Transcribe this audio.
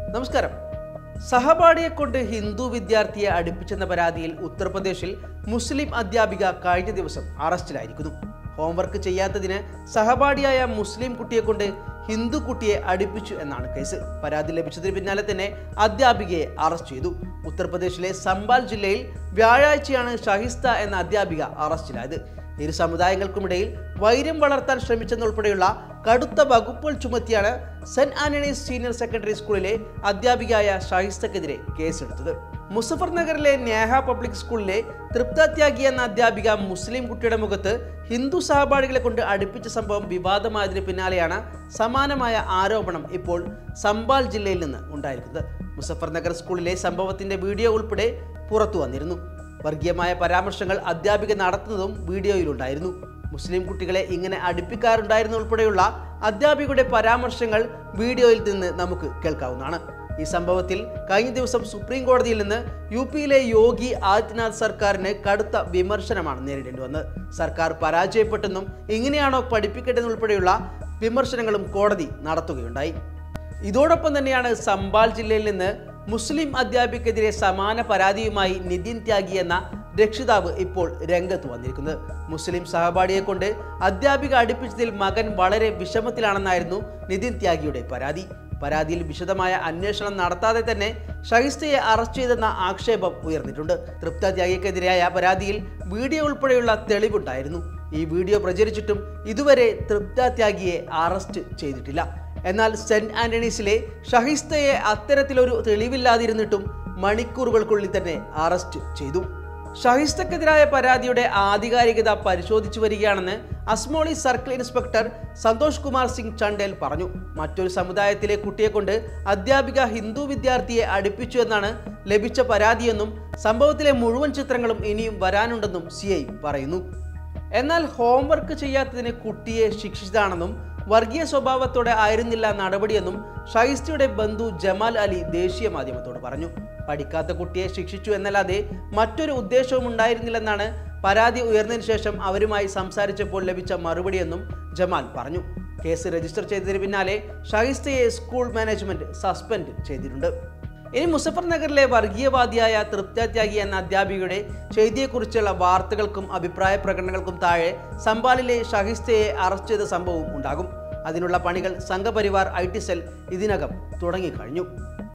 നമസ്കാരം സഹപാഠിയെ കൊണ്ട് ഹിന്ദു വിദ്യാർത്ഥിയെ അടുപ്പിച്ചെന്ന പരാതിയിൽ ഉത്തർപ്രദേശിൽ മുസ്ലിം അധ്യാപിക കഴിഞ്ഞ ദിവസം അറസ്റ്റിലായിരിക്കുന്നു ഹോംവർക്ക് ചെയ്യാത്തതിന് സഹപാഠിയായ മുസ്ലിം കുട്ടിയെ കൊണ്ട് ഹിന്ദു കുട്ടിയെ അടുപ്പിച്ചു എന്നാണ് കേസ് പരാതി ലഭിച്ചതിന് പിന്നാലെ തന്നെ അധ്യാപികയെ അറസ്റ്റ് ചെയ്തു ഉത്തർപ്രദേശിലെ സംബാൽ ജില്ലയിൽ വ്യാഴാഴ്ചയാണ് ഷഹിസ്ത എന്ന അധ്യാപിക അറസ്റ്റിലായത് ഇരു സമുദായങ്ങൾക്കുമിടയിൽ വൈര്യം വളർത്താൻ ശ്രമിച്ചെന്നുൾപ്പെടെയുള്ള കടുത്ത വകുപ്പുകൾ ചുമത്തിയാണ് സെന്റ് ആന്റണീസ് സീനിയർ സെക്കൻഡറി സ്കൂളിലെ അധ്യാപികയായ ഷഹിസ്തക്കെതിരെ കേസെടുത്തത് മുസഫർ നഗറിലെ നേഹ പബ്ലിക് സ്കൂളിലെ തൃപ്താത്യാഗി എന്ന അധ്യാപിക മുസ്ലിം കുട്ടിയുടെ മുഖത്ത് ഹിന്ദു സഹപാഠികളെ കൊണ്ട് അടുപ്പിച്ച സംഭവം വിവാദമായതിന് പിന്നാലെയാണ് സമാനമായ ആരോപണം ഇപ്പോൾ സംബാൽ ജില്ലയിൽ നിന്ന് ഉണ്ടായിരിക്കുന്നത് മുസഫർ നഗർ സ്കൂളിലെ സംഭവത്തിന്റെ വീഡിയോ ഉൾപ്പെടെ പുറത്തു വന്നിരുന്നു വർഗീയമായ പരാമർശങ്ങൾ അധ്യാപിക നടത്തുന്നതും വീഡിയോയിലുണ്ടായിരുന്നു മുസ്ലിം കുട്ടികളെ ഇങ്ങനെ അടുപ്പിക്കാറുണ്ടായിരുന്നു ഉൾപ്പെടെയുള്ള അധ്യാപികയുടെ പരാമർശങ്ങൾ വീഡിയോയിൽ നിന്ന് നമുക്ക് കേൾക്കാവുന്നതാണ് ഈ സംഭവത്തിൽ കഴിഞ്ഞ ദിവസം സുപ്രീം കോടതിയിൽ നിന്ന് യു പിയിലെ യോഗി ആദിത്യനാഥ് സർക്കാരിന് കടുത്ത വിമർശനമാണ് നേരിടേണ്ടി വന്നത് സർക്കാർ പരാജയപ്പെട്ടെന്നും ഇങ്ങനെയാണോ പഠിപ്പിക്കേണ്ടതെന്നുൾപ്പെടെയുള്ള വിമർശനങ്ങളും കോടതി നടത്തുകയുണ്ടായി ഇതോടൊപ്പം തന്നെയാണ് സംബാൽ ജില്ലയിൽ നിന്ന് മുസ്ലിം അധ്യാപികക്കെതിരെ സമാന പരാതിയുമായി നിതിൻ ത്യാഗി എന്ന രക്ഷിതാവ് ഇപ്പോൾ രംഗത്ത് വന്നിരിക്കുന്നത് മുസ്ലിം സഹപാഠിയെ കൊണ്ട് അധ്യാപിക അടുപ്പിച്ചതിൽ മകൻ വളരെ വിഷമത്തിലാണെന്നായിരുന്നു നിതിൻ ത്യാഗിയുടെ പരാതി പരാതിയിൽ വിശദമായ അന്വേഷണം നടത്താതെ തന്നെ ഷഹിസ്തയെ അറസ്റ്റ് ചെയ്തെന്ന ആക്ഷേപം ഉയർന്നിട്ടുണ്ട് തൃപ്ത ത്യാഗിക്കെതിരായ പരാതിയിൽ വീഡിയോ ഉൾപ്പെടെയുള്ള തെളിവുണ്ടായിരുന്നു ഈ വീഡിയോ പ്രചരിച്ചിട്ടും ഇതുവരെ തൃപ്ത ത്യാഗിയെ അറസ്റ്റ് ചെയ്തിട്ടില്ല എന്നാൽ സെന്റ് ആന്റണീസിലെ ഷഹിസ്തയെ അത്തരത്തിലൊരു തെളിവില്ലാതിരുന്നിട്ടും മണിക്കൂറുകൾക്കുള്ളിൽ തന്നെ അറസ്റ്റ് ചെയ്തു ഷഹിസ്തക്കെതിരായ പരാതിയുടെ ആധികാരികത പരിശോധിച്ചു വരികയാണെന്ന് അസ്മോളി സർക്കിൾ ഇൻസ്പെക്ടർ സന്തോഷ് കുമാർ സിംഗ് ചണ്ടേൽ പറഞ്ഞു മറ്റൊരു സമുദായത്തിലെ കുട്ടിയെ കൊണ്ട് അധ്യാപിക ഹിന്ദു വിദ്യാർത്ഥിയെ അടുപ്പിച്ചു എന്നാണ് ലഭിച്ച പരാതിയെന്നും സംഭവത്തിലെ മുഴുവൻ ചിത്രങ്ങളും ഇനിയും വരാനുണ്ടെന്നും സി പറയുന്നു എന്നാൽ ഹോംവർക്ക് ചെയ്യാത്തതിന് കുട്ടിയെ ശിക്ഷിച്ചതാണെന്നും വർഗീയ സ്വഭാവത്തോടെ ആയിരുന്നില്ല നടപടിയെന്നും ഷൈസ്റ്റിയുടെ ബന്ധു ജമാൽ അലി ദേശീയ മാധ്യമത്തോട് പറഞ്ഞു പഠിക്കാത്ത കുട്ടിയെ ശിക്ഷിച്ചു എന്നല്ലാതെ മറ്റൊരു ഉദ്ദേശവും ഉണ്ടായിരുന്നില്ലെന്നാണ് പരാതി ഉയർന്നതിന് ശേഷം അവരുമായി സംസാരിച്ചപ്പോൾ ലഭിച്ച മറുപടിയെന്നും ജമാൽ പറഞ്ഞു കേസ് രജിസ്റ്റർ ചെയ്തതിന് പിന്നാലെ ഷഹിസ്തയെ സ്കൂൾ മാനേജ്മെന്റ് സസ്പെൻഡ് ചെയ്തിട്ടുണ്ട് ഇനി മുസഫർ നഗറിലെ വർഗീയവാദിയായ തൃപ്താത്യാഗി എന്ന അധ്യാപികയുടെ ചെയ്തിയെക്കുറിച്ചുള്ള വാർത്തകൾക്കും അഭിപ്രായ പ്രകടനങ്ങൾക്കും താഴെ സംബാലിലെ ഷഹിസ്തയെ അറസ്റ്റ് ചെയ്ത സംഭവവും ഉണ്ടാകും അതിനുള്ള പണികൾ സംഘപരിവാർ ഐ ടി സെൽ ഇതിനകം തുടങ്ങിക്കഴിഞ്ഞു